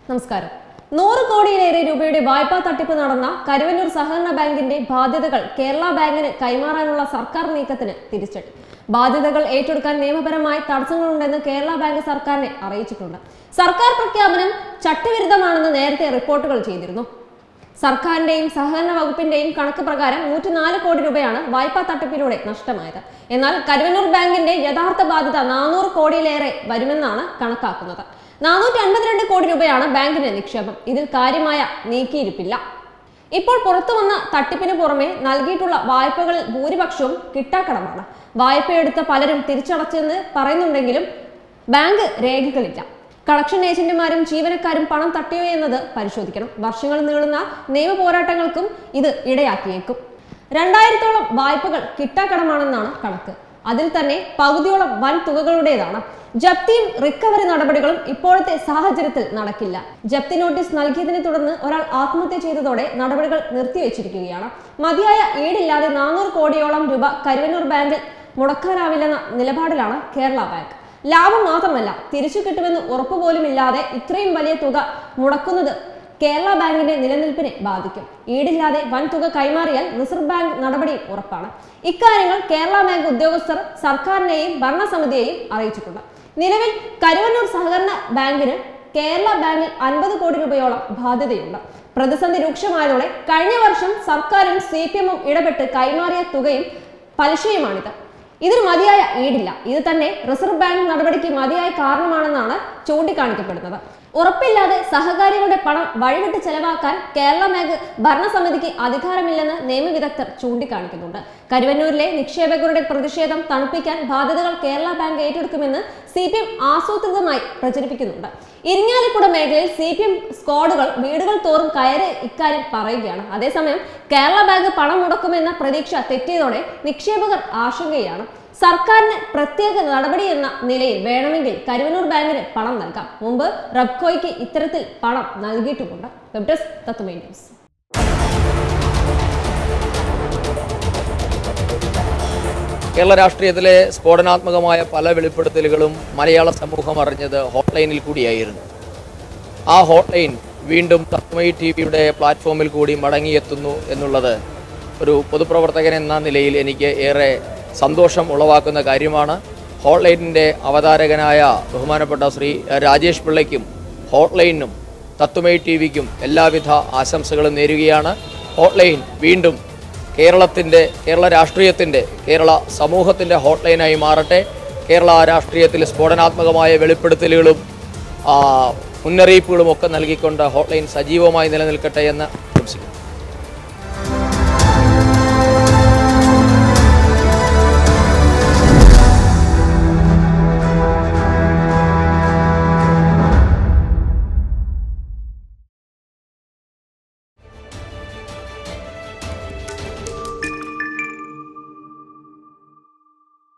നമസ്കാരം നൂറ് കോടിയിലേറെ രൂപയുടെ വായ്പാ തട്ടിപ്പ് നടന്ന കരുവന്നൂർ സഹകരണ ബാങ്കിന്റെ ബാധ്യതകൾ കേരള ബാങ്കിന് കൈമാറാനുള്ള സർക്കാർ നീക്കത്തിന് തിരിച്ചടി ബാധ്യതകൾ ഏറ്റെടുക്കാൻ നിയമപരമായ തടസ്സങ്ങളുണ്ടെന്ന് കേരള ബാങ്ക് സർക്കാരിനെ അറിയിച്ചിട്ടുണ്ട് സർക്കാർ പ്രഖ്യാപനം ചട്ടവിരുദ്ധമാണെന്ന് നേരത്തെ റിപ്പോർട്ടുകൾ ചെയ്തിരുന്നു സർക്കാരിന്റെയും സഹകരണ വകുപ്പിന്റെയും കണക്ക് പ്രകാരം നൂറ്റിനാല് കോടി രൂപയാണ് വായ്പാ തട്ടിപ്പിലൂടെ നഷ്ടമായത് എന്നാൽ കരുവന്നൂർ ബാങ്കിന്റെ യഥാർത്ഥ ബാധ്യത നാനൂറ് കോടിയിലേറെ വരുമെന്നാണ് കണക്കാക്കുന്നത് നാനൂറ്റി അൻപത്തിരണ്ട് കോടി രൂപയാണ് ബാങ്കിന്റെ നിക്ഷേപം ഇതിൽ കാര്യമായ നീക്കിയിരിപ്പില്ല ഇപ്പോൾ പുറത്തു വന്ന തട്ടിപ്പിന് പുറമെ നൽകിയിട്ടുള്ള വായ്പകളിൽ ഭൂരിപക്ഷവും കിട്ടാക്കടമാണ് വായ്പയെടുത്ത പലരും തിരിച്ചടച്ചെന്ന് പറയുന്നുണ്ടെങ്കിലും ബാങ്ക് രേഖകളില്ല കളക്ഷൻ ഏജന്റുമാരും ജീവനക്കാരും പണം തട്ടിയോ എന്നത് പരിശോധിക്കണം വർഷങ്ങൾ നീളുന്ന നിയമ പോരാട്ടങ്ങൾക്കും ഇത് ഇടയാക്കിയേക്കും രണ്ടായിരത്തോളം വായ്പകൾ കിട്ടാക്കടമാണെന്നാണ് കണക്ക് അതിൽ തന്നെ പകുതിയോളം വൻ തുകകളുടേതാണ് ജപ്തിയും റിക്കവറി നടപടികളും ഇപ്പോഴത്തെ സാഹചര്യത്തിൽ നടക്കില്ല ജപ്തി നോട്ടീസ് നൽകിയതിനെ തുടർന്ന് ഒരാൾ ആത്മഹത്യ ചെയ്തതോടെ നടപടികൾ നിർത്തിവെച്ചിരിക്കുകയാണ് മതിയായ ഈടില്ലാതെ നാനൂറ് കോടിയോളം രൂപ കരുവന്നൂർ ബാങ്കിൽ മുടക്കാനാവില്ലെന്ന നിലപാടിലാണ് കേരള ബാങ്ക് ലാഭം മാത്രമല്ല തിരിച്ചു കിട്ടുമെന്ന് ഉറപ്പുപോലുമില്ലാതെ ഇത്രയും വലിയ തുക മുടക്കുന്നത് കേരള ബാങ്കിന്റെ നിലനിൽപ്പിനെ ബാധിക്കും ഈടില്ലാതെ വൻ തുക കൈമാറിയാൽ റിസർവ് ബാങ്ക് നടപടി ഉറപ്പാണ് ഇക്കാര്യങ്ങൾ കേരള ബാങ്ക് ഉദ്യോഗസ്ഥർ സർക്കാരിനെയും ഭരണസമിതിയെയും അറിയിച്ചിട്ടുണ്ട് നിലവിൽ കരുവന്നൂർ സഹകരണ ബാങ്കിന് കേരള ബാങ്കിൽ അൻപത് കോടി രൂപയോളം ബാധ്യതയുണ്ട് പ്രതിസന്ധി രൂക്ഷമായതോടെ കഴിഞ്ഞ വർഷം സർക്കാരും സി പി എമ്മും ഇടപെട്ട് കൈമാറിയ തുകയും പലിശയുമാണിത് ഇതിന് മതിയായ ഈടില്ല ഇത് തന്നെ റിസർവ് ബാങ്ക് നടപടിക്ക് മതിയായ കാരണമാണെന്നാണ് ചൂണ്ടിക്കാണിക്കപ്പെടുന്നത് ഉറപ്പില്ലാതെ സഹകാരികളുടെ പണം വഴിവിട്ട് ചെലവാക്കാൻ കേരള ബാങ്ക് ഭരണസമിതിക്ക് അധികാരമില്ലെന്ന് നിയമവിദഗ്ധർ ചൂണ്ടിക്കാണിക്കുന്നുണ്ട് കരുവന്നൂരിലെ നിക്ഷേപകരുടെ പ്രതിഷേധം തണുപ്പിക്കാൻ ബാധ്യതകൾ കേരള ബാങ്ക് ഏറ്റെടുക്കുമെന്ന് സി പി എം ആസൂത്രിതമായി പ്രചരിപ്പിക്കുന്നുണ്ട് ഇരിങ്ങാലക്കുട മേഖലയിൽ സി പി എം സ്ക്വാഡുകൾ വീടുകൾ തോറും കയറി ഇക്കാര്യം പറയുകയാണ് അതേസമയം കേരള ബാങ്ക് പണം മുടക്കുമെന്ന പ്രതീക്ഷ തെറ്റിയതോടെ നിക്ഷേപകർ ആശങ്കയാണ് സർക്കാരിന് പ്രത്യേക നടപടി എന്ന നിലയിൽ വേണമെങ്കിൽ കരുവന്നൂർ ബാങ്കിന് പണം നൽകാം മുമ്പ് റബ്കോയ്ക്ക് ഇത്തരത്തിൽ പണം നൽകിയിട്ടുമുണ്ട് web desk Tatwamayi news Kerala രാഷ്ട്രീയത്തിലെ സ്ഫോടനാത്മകമായ പല വെളിപ്പെടുത്തലുകളും മലയാള സമൂഹം അറിഞ്ഞത് ഹോട്ട്ലൈനിൽ കൂടിയായിരുന്നു ആ ഹോട്ട്ലൈൻ വീണ്ടും തത്മയി ടി വിയുടെ പ്ലാറ്റ്ഫോമിൽ കൂടി മടങ്ങിയെത്തുന്നു എന്നുള്ളത് ഒരു പൊതുപ്രവർത്തകൻ എന്ന നിലയിൽ എനിക്ക് ഏറെ സന്തോഷം ഉളവാക്കുന്ന കാര്യമാണ് ഹോട്ട്ലൈനിൻ്റെ അവതാരകനായ ബഹുമാനപ്പെട്ട ശ്രീ രാജേഷ് പിള്ളയ്ക്കും ഹോട്ട്ലൈനും തത്വമൈ ടി വിക്കും എല്ലാവിധ ആശംസകളും നേരുകയാണ് ഹോട്ട്ലൈൻ വീണ്ടും കേരളത്തിൻ്റെ കേരള രാഷ്ട്രീയത്തിൻ്റെ കേരള സമൂഹത്തിൻ്റെ ഹോട്ട്ലൈനായി മാറട്ടെ കേരള രാഷ്ട്രീയത്തിൽ സ്ഫോടനാത്മകമായ വെളിപ്പെടുത്തലുകളും ആ, മുന്നറിയിപ്പുകളും ഒക്കെ നൽകിക്കൊണ്ട് ഹോട്ട്ലൈൻ സജീവമായി നിലനിൽക്കട്ടെ എന്ന്